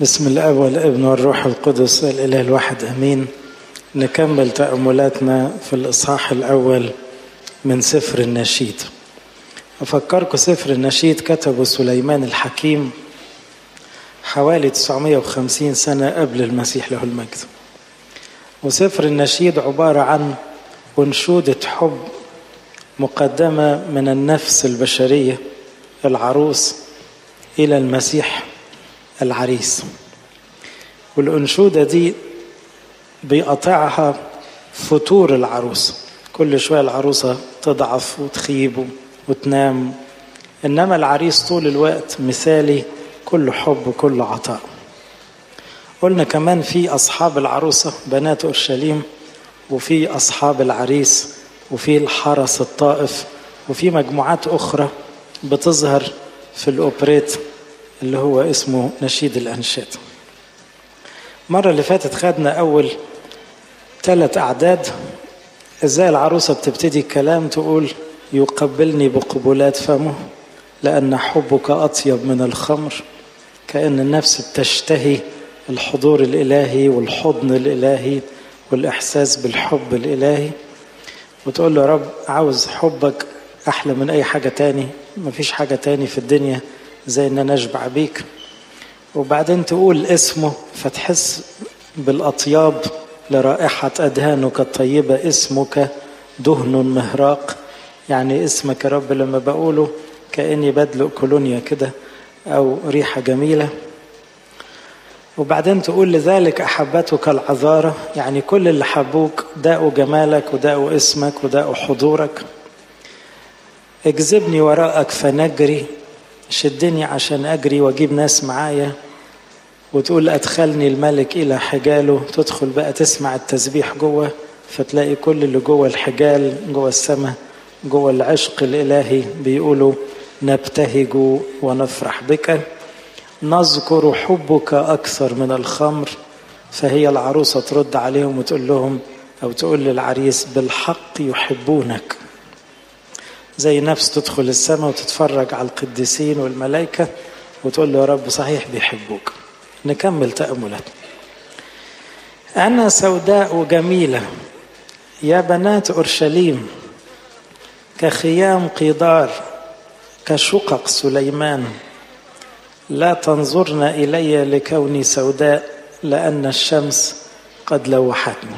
بسم الاب والابن والروح القدس الاله الواحد امين نكمل تاملاتنا في الاصحاح الاول من سفر النشيد افكركم سفر النشيد كتبه سليمان الحكيم حوالي 950 سنه قبل المسيح له المجد وسفر النشيد عباره عن انشوده حب مقدمه من النفس البشريه العروس الى المسيح العريس والأنشودة دي بيقطعها فتور العروس كل شوية العروسة تضعف وتخيب وتنام إنما العريس طول الوقت مثالي كل حب وكل عطاء قلنا كمان في أصحاب العروسة بنات أورشليم وفي أصحاب العريس وفي الحرس الطائف وفي مجموعات أخرى بتظهر في الأوبريت اللي هو اسمه نشيد الأنشاد المرة اللي فاتت خدنا أول ثلاث أعداد إزاي العروسة بتبتدي الكلام تقول يقبلني بقبلات فمه لأن حبك أطيب من الخمر كأن النفس بتشتهي الحضور الإلهي والحضن الإلهي والإحساس بالحب الإلهي وتقول له يا رب عاوز حبك أحلى من أي حاجة تاني مفيش حاجة تاني في الدنيا زي ان انا اشبع بيك وبعدين تقول اسمه فتحس بالاطياب لرائحه ادهانك الطيبه اسمك دهن مهراق يعني اسمك يا رب لما بقوله كاني بدلق كولونيا كده او ريحه جميله وبعدين تقول لذلك احبتك العذاره يعني كل اللي حبوك داقوا جمالك وداقوا اسمك وداقوا حضورك اجذبني وراءك فنجري شدني عشان أجري وأجيب ناس معايا وتقول أدخلني الملك إلى حجاله تدخل بقى تسمع التسبيح جوه فتلاقي كل اللي جوه الحجال جوه السماء جوه العشق الإلهي بيقولوا نبتهج ونفرح بك نذكر حبك أكثر من الخمر فهي العروسة ترد عليهم وتقول لهم أو تقول للعريس بالحق يحبونك زي نفس تدخل السماء وتتفرج على القديسين والملائكة وتقول له يا رب صحيح بيحبوك نكمل تأملات أنا سوداء جميلة يا بنات أورشليم كخيام قيدار كشقق سليمان لا تنظرن إلي لكوني سوداء لأن الشمس قد لوحتني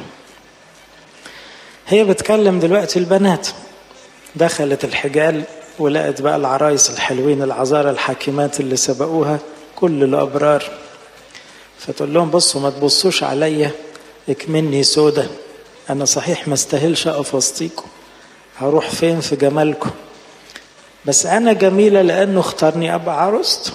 هي بتكلم دلوقتي البنات دخلت الحجال ولقت بقى العرايس الحلوين العذارى الحاكمات اللي سبقوها كل الأبرار فتقول لهم بصوا ما تبصوش عليا اكمني سودة أنا صحيح ما استاهلش أقف وسطيكم هروح فين في جمالكم بس أنا جميلة لأنه اختارني أبقى عروسته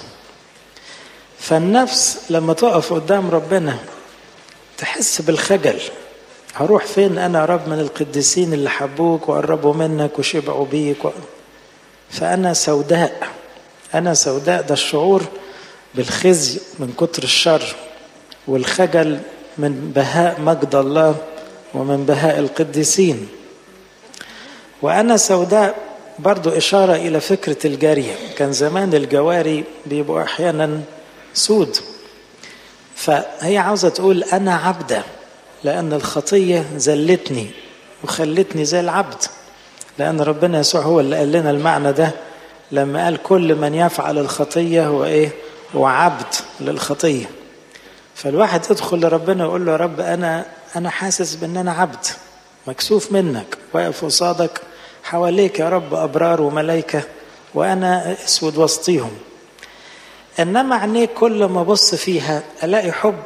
فالنفس لما تقف قدام ربنا تحس بالخجل هروح فين انا يا رب من القديسين اللي حبوك وقربوا منك وشبعوا بيك و... فانا سوداء انا سوداء ده الشعور بالخزي من كتر الشر والخجل من بهاء مجد الله ومن بهاء القديسين وانا سوداء برضو اشاره الى فكره الجاريه كان زمان الجواري بيبقوا احيانا سود فهي عاوزه تقول انا عبده لأن الخطية زلتني وخلتني زي العبد لأن ربنا يسوع هو اللي قال لنا المعنى ده لما قال كل من يفعل الخطية هو إيه؟ هو عبد للخطية فالواحد يدخل لربنا ويقول له يا رب أنا أنا حاسس بأن أنا عبد مكسوف منك واقف قصادك حواليك يا رب أبرار وملائكة وأنا أسود وسطيهم إنما عينيك كل ما أبص فيها ألاقي حب